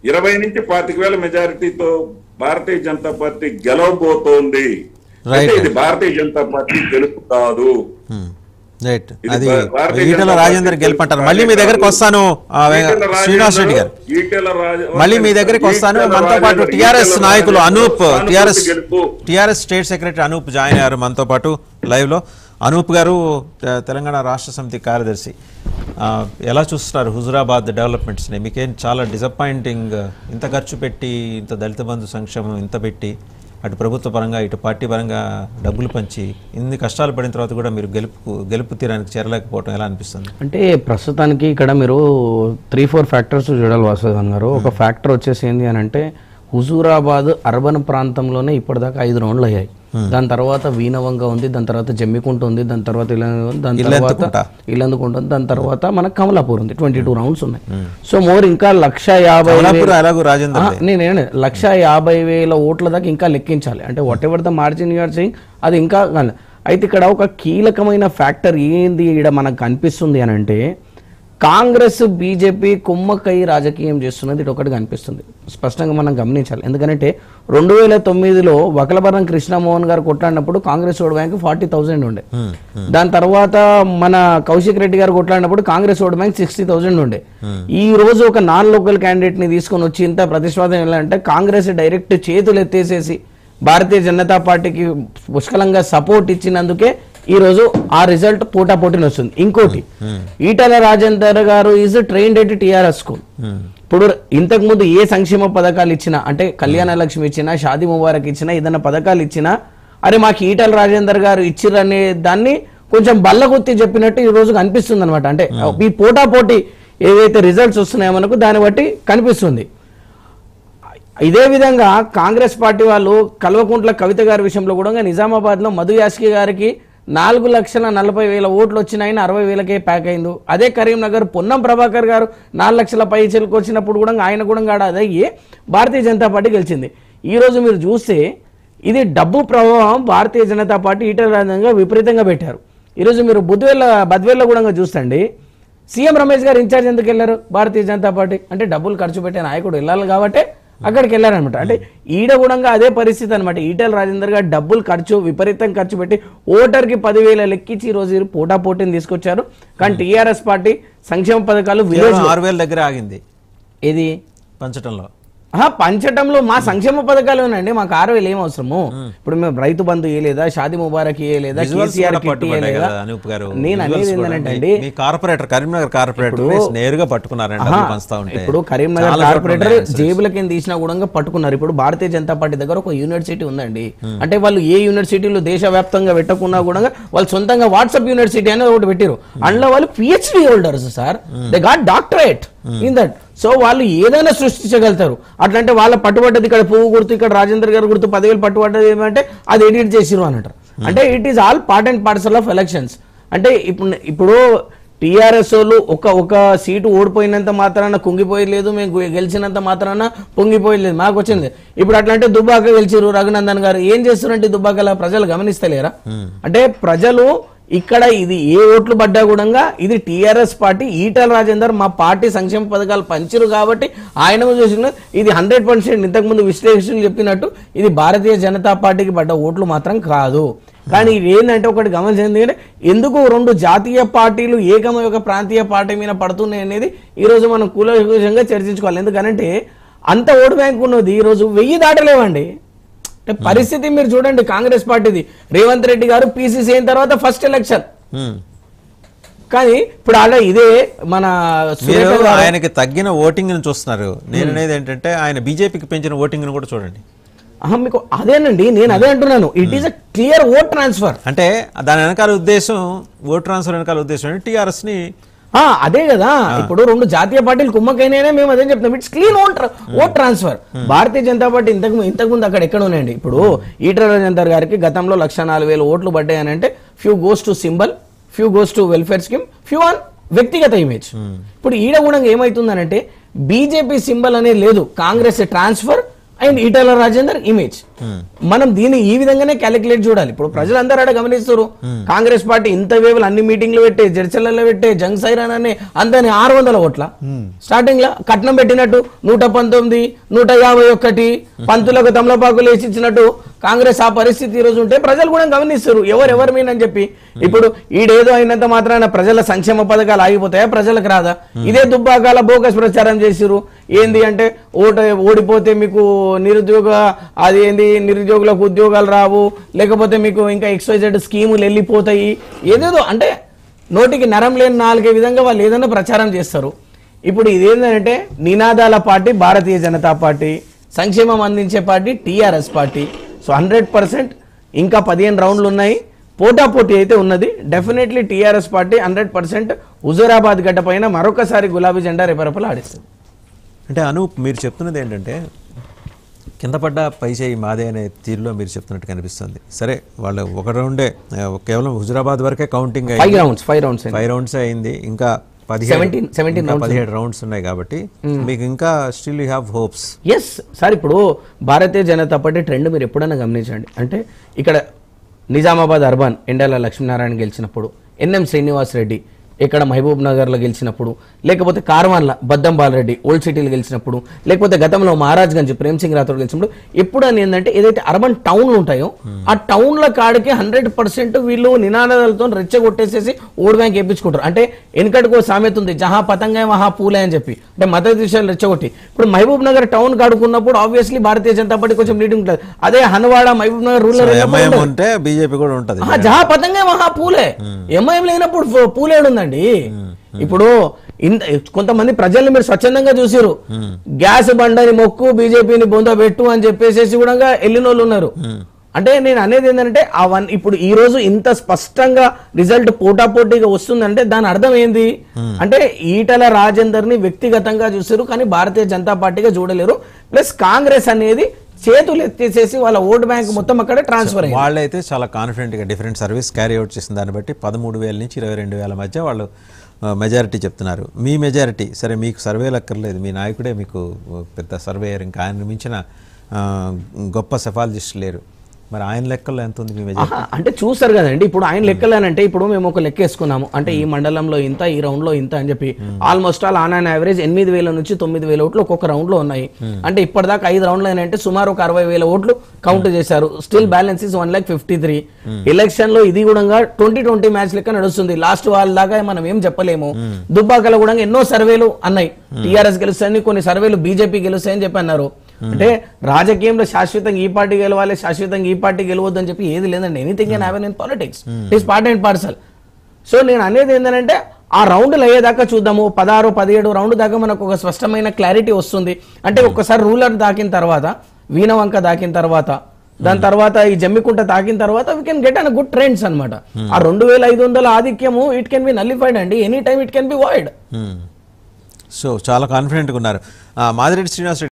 ఇరవై నుంచి పాతిక వేల మెజారిటీతో భారతీయ జనతా పార్టీ గెలవబోతోంది Right. అంటే ఇది భారతీయ జనతా పార్టీ గెలుపు కాదు రైట్ ఇది అది భా- భారతీయ ఈటల జనతా రాజేందర్ పార్టీ గెలుపంటారు గెలుపు మళ్ళీ మీ దగ్గరకు కాదు. వస్తాను ఆ, ఈటెల శ్రీనివాస్ రెడ్డి గారు రాజేందర్, ఈటెల రాజ- మళ్ళీ మీ దగ్గరికి వస్తాను ఈటెల మనతో పాటు రాజేందర్, టిఆర్ఎస్ ఈటెల నాయకులు రాజేందర్ అనూప్ సానుభూతి టిఆర్ఎస్ గెలుపు. TRS state secretary Anoop join అయ్యారు మనతో పాటు లైవ్ లో అనూప్ గారు తె- తెలంగాణ రాష్ట్ర సమితి కార్యదర్శి ఆ, ఎలా చూస్తున్నారు హుజురాబాద్ డెవలప్మెంట్స్ ని మీకేం చాలా డిసప్పాయింటింగ్ ఇంత ఖర్చు పెట్టి ఇంత దళిత బంధు సంక్షేమం ఇంత పెట్టి అటు ప్రభుత్వ పరంగా ఇటు పార్టీ పరంగా డబ్బులు పంచి ఇన్ని కష్టాలు పడిన తర్వాత కూడా మీరు గెలుపు గెలుపు తీరానికి చేరలేకపోవడం ఎలా అనిపిస్తుంది అంటే ప్రస్తుతానికి ఇక్కడ మీరు త్రీ ఫోర్ ఫ్యాక్టర్స్ చూడాలి వాసుదేవన్ గారు ఒక ఫ్యాక్టర్ వచ్చేసి ఏంటి అని అంటే హుజూరాబాద్ అర్బన్ ప్రాంతంలోనే ఇప్పటిదాకా ఐదు రౌండ్లు అయ్యాయి దాని తర్వాత వీణవంగ ఉంది దాని తర్వాత జమ్మికుంట ఉంది దాని తర్వాత ఇలా ఉంది, దాని తర్వాత ఇల్లందుకుంట. ఇల్లందుకుంట ఉంది దాని తర్వాత మనకు కమలాపూర్ ఉంది ట్వంటీ టూ రౌండ్స్ ఉన్నాయి సో మోర్ ఇంకా లక్ష యాభై కమలాపూర్ వేల- ఎలాగో రాజేందర్ ఆ, నేనే లక్ష యాభై వేల ఓట్ల దాకా ఇంకా లెక్కించాలి అంటే whatever the margin you're saying అది ఇంకా కాదు. అయితే ఇక్కడ ఒక కీలకమైన ఫ్యాక్టర్ ఏంది ఇక్కడ మనకు కనిపిస్తుంది అని అంటే కాంగ్రెస్ బీజేపీ కుమ్మక్కై రాజకీయం చేస్తున్నది ఇది ఒకటి కనిపిస్తుంది స్పష్టంగా మనం గమనించాలి ఎందుకంటే రెండు వేల తొమ్మిదిలో వకలభరం కృష్ణమోహన్ గారు కొట్లాడినప్పుడు Congress vote bank forty thousand ఉండే దాని తర్వాత మన కౌశిక్ రెడ్డి గారు కొట్లాడినప్పుడు Congress vote bank sixty thousand ఉండే ఈ రోజు ఒక నాన్ లోకల్ క్యాండిడేట్ ని తీసుకొని వచ్చి ఇంత ప్రతిష్టాదం ఎలా అంటే కాంగ్రెస్ డైరెక్ట్ చేతులు ఎత్తేసేసి భారతీయ జనతా పార్టీకి పుష్కలంగా సపోర్ట్ ఇచ్చినందుకే ఈ రోజు ఆ రిజల్ట్ పోటా పోటీని వస్తుంది ఇంకోటి ఈటల రాజేందర్ గారు is trained at TRS school ఇప్పుడు ఇంతకు ముందు ఏ సంక్షేమ పథకాలు ఇచ్చినా అంటే కళ్యాణ లక్ష్మి ఇచ్చినా షాదీ ముబారక్ ఇచ్చినా ఏదైనా పథకాలు ఇచ్చినా అరే మాకు ఈటల రాజేందర్ గారు ఇచ్చిరనే దాన్ని కొంచెం బల్లగొత్తి చెప్పినట్టు ఈ రోజు కనిపిస్తుంది అనమాట అంటే ఈ పోటా పోటీ ఏవైతే రిజల్ట్స్ వస్తున్నాయో మనకు దాన్ని బట్టి కనిపిస్తుంది ఇదే విధంగా కాంగ్రెస్ పార్టీ వాళ్ళు కల్వకుంట్ల కవిత గారి విషయంలో కూడా నిజామాబాద్లో మధు యాస్కి గారికి నాలుగు లక్షల నలభై వేల ఓట్లు వచ్చినాయని అరవై వేలకే ప్యాక్ అయింది అదే కరీంనగర్ పొన్నం ప్రభాకర్ గారు నాలుగు లక్షల పై చెలుకు వచ్చినప్పుడు కూడా ఆయన కూడా కాడ అదయ్యి భారతీయ జనతా పార్టీ గెలిచింది ఈ రోజు మీరు చూస్తే ఇది డబ్బు ప్రభావం భారతీయ జనతా పార్టీ ఈటల రాజంగా విపరీతంగా పెట్టారు ఈరోజు మీరు బుద్ధివేళ్ళ బద్వేళ్ళ కూడా చూస్తండి సీఎం రమేష్ గారు ఇన్ఛార్జ్ ఎందుకు వెళ్ళారు భారతీయ జనతా పార్టీ అంటే డబ్బులు ఖర్చు పెట్టే నాయకుడు వెళ్ళాలి కాబట్టి అక్కడికి వెళ్ళారనమాట అంటే ఈడ కూడా అదే పరిస్థితి అనమాట ఈటల రాజేందర్ గారు డబ్బులు ఖర్చు విపరీతం ఖర్చు పెట్టి ఓటర్కి పదివేల లెక్కించి ఈ రోజు పోటా పోటీని తీసుకొచ్చారు కానీ టీఆర్ఎస్ పార్టీ సంక్షేమ పథకాలు విలేజ్ కేవలం ఆరు వేల దగ్గర ఆగింది ఏది పంచటంలో ఆహా, పంచటంలో మా సంక్షేమ పథకాలు ఉన్నాయండి మాకు ఆరు వేలు ఏం అవసరము ఇప్పుడు మేము రైతు బంధు ఇయ్యలేదా షాది ముబారక్ ఇయ్యలేదా Visuals కేసీఆర్ కూడా కిట్ పట్టుబడ్డాయి ఇయ్యలేదా కదా అనూప్ గారు నేను Visuals అనేది కూడా ఏంటంటే మీ- అండి మీ కార్పొరేటర్ కరీంనగర్ కార్పొరేటర్ నేరుగా పట్టుకున్నారండి ఆహా, డబ్బులు పంచుతా ఉంటే ఇప్పుడు కరీంనగర్ చాలా చోట్ల కార్పొరేటర్ ఉన్నాయి answers. జేబుల కింద తీసినా కూడా పట్టుకున్నారు ఇప్పుడు భారతీయ జనతా పార్టీ దగ్గర ఒక యూనివర్సిటీ ఉందండి అంటే వాళ్ళు ఏ యూనివర్సిటీలు దేశవ్యాప్తంగా పెట్టకున్నా కూడా వాళ్ళు సొంతంగా వాట్సాప్ యూనివర్సిటీ అనేది ఒకటి పెట్టారు అందులో వాళ్ళు PhD holders sir they got doctorate in that so వాళ్ళు ఏదైనా సృష్టించగలుగుతారు అట్లంటే వాళ్ళ పట్టుబడ్డది ఇక్కడ పువ్వు గుర్తు ఇక్కడ రాజేందర్ గారు గుర్తు పదివేలు పట్టుబడ్డది ఏమంటే అది ఎడిట్ చేసిరు అని అంటారు అంటే it is all part and parcel of elections అంటే ఇప్పుడు ఇప్పుడు టీఆర్ఎస్ వాళ్ళు ఒక ఒక సీటు ఓడిపోయినంత మాత్రాన కుంగిపోయలేదు మేము గు- గెలిచినంత మాత్రాన పొంగిపోయలేదు మాకు వచ్చింది ఇప్పుడు అట్లా అంటే దుబ్బాక గెలిచిరు రఘునందన్ గారు ఏం చేస్తున్నారంటే దుబ్బాకల ప్రజలు గమనిస్తలేరా అంటే ప్రజలు ఇక్కడ ఇది ఏ ఓట్లు పడ్డా కూడా ఇది టీఆర్ఎస్ పార్టీ ఈటల రాజేందర్ మా పార్టీ సంక్షేమ పథకాలు పంచిరు కాబట్టి ఆయన చూసిన ఇది హండ్రెడ్ పర్సెంట్ ఇంతకుముందు విశ్లేషకులు చెప్పినట్టు ఇది భారతీయ జనతా పార్టీకి పడ్డ ఓట్లు మాత్రం కాదు కానీ ఇది ఏంటంటే ఒకటి గమనించింది ఎందుకంటే ఎందుకు రెండు జాతీయ పార్టీలు ఏకమై ఒక ప్రాంతీయ పార్టీ మీద పడుతున్నాయి అనేది ఈ రోజు మనం కూలంగా చర్చించుకోవాలి ఎందుకంటే అంత ఓటు బ్యాంక్ ఉన్నది ఈ రోజు వెయ్యి దాటలేవండి అంటే పరిస్థితి మీరు చూడండి కాంగ్రెస్ పార్టీది రేవంత్ రెడ్డి గారు పీసీసీ అయిన తర్వాత ఫస్ట్ ఎలక్షన్ హ్మ్. కానీ ఇప్పుడు అలా ఇదే మన సురేఖ మీరు గారు- ఆయనకి తగ్గిన ఓటింగ్ ని చూస్తున్నారు నేను అనేది ఏంటంటే ఆయన బీజేపీకి పెంచిన ఓటింగ్ ని కూడా చూడండి ఆహా, మీకు అదేనండి నేను అదే అంటున్నాను it is a clear vote transfer అంటే దాని వెనకాల ఉద్దేశం ఓట్ ట్రాన్స్ఫర్ వెనకాల ఉద్దేశం టీఆర్ఎస్ ని ఆ, అదే కదా ఇప్పుడు రెండు జాతీయ పార్టీలు కుమ్మకైనా మేము అదే చెప్తాం it's clean vote vote transfer Bharatiya Janata party ఇంతకు ఇంతకు ముందు అక్కడ ఎక్కడ ఉన్నాయండి ఇప్పుడు ఈటల రాజేందర్ గారికి గతంలో లక్ష నాలుగు వేల ఓట్లు పడ్డాయని అంటే few goes to symbol few goes to welfare scheme few on వ్యక్తిగత ఇమేజ్ ఇప్పుడు ఈడ కూడా ఏమవుతుందనంటే బీజేపీ సింబల్ అనేది లేదు Congress transfer and Etela Rajender image మనం దీన్ని ఈ విధంగానే క్యాలిక్యులేట్ చూడాలి ఇప్పుడు ప్రజలందరూ అక్కడ గమనిస్తారు కాంగ్రెస్ పార్టీ ఇంత వేవులు అన్ని మీటింగ్లు పెట్టే జడ్చలలో పెట్టే జంగ్ సైరాన్ అని అంతని ఆరు వందల ఓట్ల స్టార్టింగ్ లా కట్నం పెట్టినట్టు నూట పంతొమ్మిది నూట యాభై ఒక్కటి పంతులకు తమలపాకులు వేసి ఇచ్చినట్టు కాంగ్రెస్ ఆ పరిస్థితి ఈ రోజు ఉంటే ప్రజలు కూడా గమనిస్తారు ఎవరు ఎవరు మీన్ అని చెప్పి ఇప్పుడు ఈడేదో అయినంత మాత్రాన ప్రజల సంక్షేమ పథకాలు ఆగిపోతాయా ప్రజలకు రాదా ఇదే దుబ్బాకాల బోగస్ ప్రచారం చేసిరు ఏంది అంటే ఓట ఓడిపోతే మీకు నిరుద్యోగ అది ఏంది నిరుద్యోగులకు ఉద్యోగాలు రావు లేకపోతే మీకు ఇంకా ఎక్స్వైజెడ్ స్కీములు వెళ్ళిపోతాయి ఏదేదో అంటే నోటికి నరం లేని నాలుగే విధంగా వాళ్ళు ఏదైనా ప్రచారం చేస్తారు ఇప్పుడు ఇదేంటంటే నినాదాల పార్టీ భారతీయ జనతా పార్టీ సంక్షేమం అందించే party TRS party so hundred percent ఇంకా పదిహేను రౌండ్లు ఉన్నాయి పోటాపోటీ అయితే ఉన్నది definitely TRS party hundred percent Huzurabad గడ్డ పైన మరొకసారి గులాబీ జెండా రేపరపలు ఆడిస్తుంది అంటే అనూప్ మీరు చెప్తున్నది ఏంటంటే కింద పడ్డ పై చేయి మాదే అనే తీరులో మీరు చెప్తున్నట్టు కనిపిస్తుంది సరే వాళ్ళు ఒక రౌండే ఆ, కేవలం హుజురాబాద్ వరకే కౌంటింగ్ ఫైవ్ అయింది rounds five rounds five rounds అయింది ఇంకా పదిహేడు 17 17 ఇంకా rounds పదిహేడు రౌండ్స్ ఉన్నాయి కాబట్టి మీకు ఇంకా still you have hopes yes sir ఇప్పుడు భారతీయ జనతా పార్టీ ట్రెండ్ మీరు ఎప్పుడైనా గమనించండి అంటే ఇక్కడ నిజామాబాద్ అర్బన్ ఎండల లక్ష్మీనారాయణ గెలిచినప్పుడు ఎన్ఎం శ్రీనివాస్ రెడ్డి ఇక్కడ మహబూబ్ నగర్లో గెలిచినప్పుడు లేకపోతే కార్వాన్ల బద్దం బాలరెడ్డి ఓల్డ్ సిటీలో గెలిచినప్పుడు లేకపోతే గతంలో మహారాజ్గంజ్ ప్రేమ్ సింగ్ రాథోడ్ గెలిచినప్పుడు ఎప్పుడు అని ఏంటంటే ఏదైతే అర్బన్ టౌన్లు ఉంటాయో ఆ టౌన్ల కాడికి హండ్రెడ్ పర్సెంట్ వీళ్ళు నినాదాలతో రెచ్చగొట్టేసేసి ఓట్ బ్యాంక్ వేయించుకుంటారు అంటే వెనకటికో సామెత ఉంది జహా పతంగా మహా పూలే అని చెప్పి అంటే మత విషయాలు రెచ్చగొట్టి ఇప్పుడు మహబూబ్ నగర్ టౌన్ కాడుకున్నప్పుడు ఆబ్వియస్లీ భారతీయ జనతా పార్టీ కొంచెం లీడింగ్ ఉంటుంది అదే Hanwada Mahabubnagar rural MIM ఉంటే బీజేపీ కూడా ఉంటుంది ఆ, జహా పతంగా మహా పూలే ఎంఐఎం లేనప్పుడు ఫు- పూలేడుందండి ఇప్పుడు ఇంత కొంతమంది ప్రజల్ని మీరు స్వచ్ఛందంగా చూసిరు గ్యాస్ బండని మొక్కు బీజేపీని బొంద పెట్టు అని చెప్పేసి కూడా వెళ్ళిన వాళ్ళు ఉన్నారు అంటే నేను అనేది ఏంటంటే ఆ వన్ ఇప్పుడు ఈ రోజు ఇంత స్పష్టంగా రిజల్ట్ పోటాపోటీగా వస్తుందంటే దాని అర్థం ఏంది అంటే ఈటల రాజేందర్ ని వ్యక్తిగతంగా చూసారు కానీ భారతీయ జనతా పార్టీగా చూడలేరు ప్లస్ కాంగ్రెస్ అనేది చేతులు ఎత్తేసేసి వాళ్ళ ఓట్ బ్యాంక్ మొత్తం అక్కడ ట్రాన్స్ఫర్ అయింది వాళ్ళైతే చాలా కాన్ఫిడెంట్గా డిఫరెంట్ సర్వీస్ క్యారీ అవుట్ చేసిన దాన్ని బట్టి పదమూడు వేల నుంచి ఇరవై రెండు వేల మధ్య వాళ్ళు మెజారిటీ చెప్తున్నారు మీ మెజారిటీ సరే మీకు సర్వేలు అక్కర్లేదు మీ నాయకుడే మీకు పెద్ద సర్వేయర్ ఇంకా ఆయన మించిన ఆ, గొప్ప సెఫాలజిస్ట్ లేరు మరి ఆయన లెక్కల్లో ఎంత ఉంది మీ మెజారిటీ ఆహా, అంటే చూస్తారు కదండి ఇప్పుడు ఆయన లెక్కలేనంటే ఇప్పుడు మేము ఒక లెక్క వేసుకున్నాము అంటే ఈ మండలంలో ఇంత ఈ రౌండ్ లో ఇంత అని చెప్పి almost all on an average ఎనిమిది వేల నుంచి తొమ్మిది వేల ఓట్లు ఒక్కొక్క రౌండ్ లో ఉన్నాయి అంటే ఇప్పటిదాకా ఐదు రౌండ్లు అయినంటే సుమారు ఒక అరవై వేల ఓట్లు కౌంట్ చేశారు still balance is one lakh fifty three election లో ఇది కూడా ట్వంటీ ట్వంటీ మ్యాచ్ లెక్క నడుస్తుంది లాస్ట్ వాళ్ళ దాకా మనం ఏం చెప్పలేము దుబ్బాకలో కూడా ఎన్నో సర్వేలు అన్నాయి టీఆర్ఎస్ గెలుస్తాయని కొన్ని సర్వేలు బీజేపీ గెలుస్తాయని చెప్పి అన్నారు అంటే రాజకీయంలో శాశ్వతంగా ఈ పార్టీ గెలవాలి శాశ్వతంగా ఈ పార్టీ గెలవద్దు అని చెప్పి ఏది లేదండి anything can happen in politics is part and parcel so నేను అనేది ఏంటంటే ఆ రౌండ్లు అయ్యేదాకా చూద్దాము పదహారు పదిహేడు రౌండ్ దాకా మనకు ఒక స్పష్టమైన క్లారిటీ వస్తుంది అంటే ఒక్కసారి రూలర్ దాకిన తర్వాత వీణవంక దాకిన తర్వాత దాని తర్వాత ఈ జమ్మికుంట తాకిన తర్వాత we can get an good trends అన్నమాట ఆ రెండు వేల ఐదు వందల ఆధిక్యము ఇట్ కెన్ బి నల్లిఫైడ్ అండి any time it can be void so చాలా కాన్ఫిడెంట్గా ఉన్నారు ఆ, మాదిరెడ్డి శ్రీనివాస్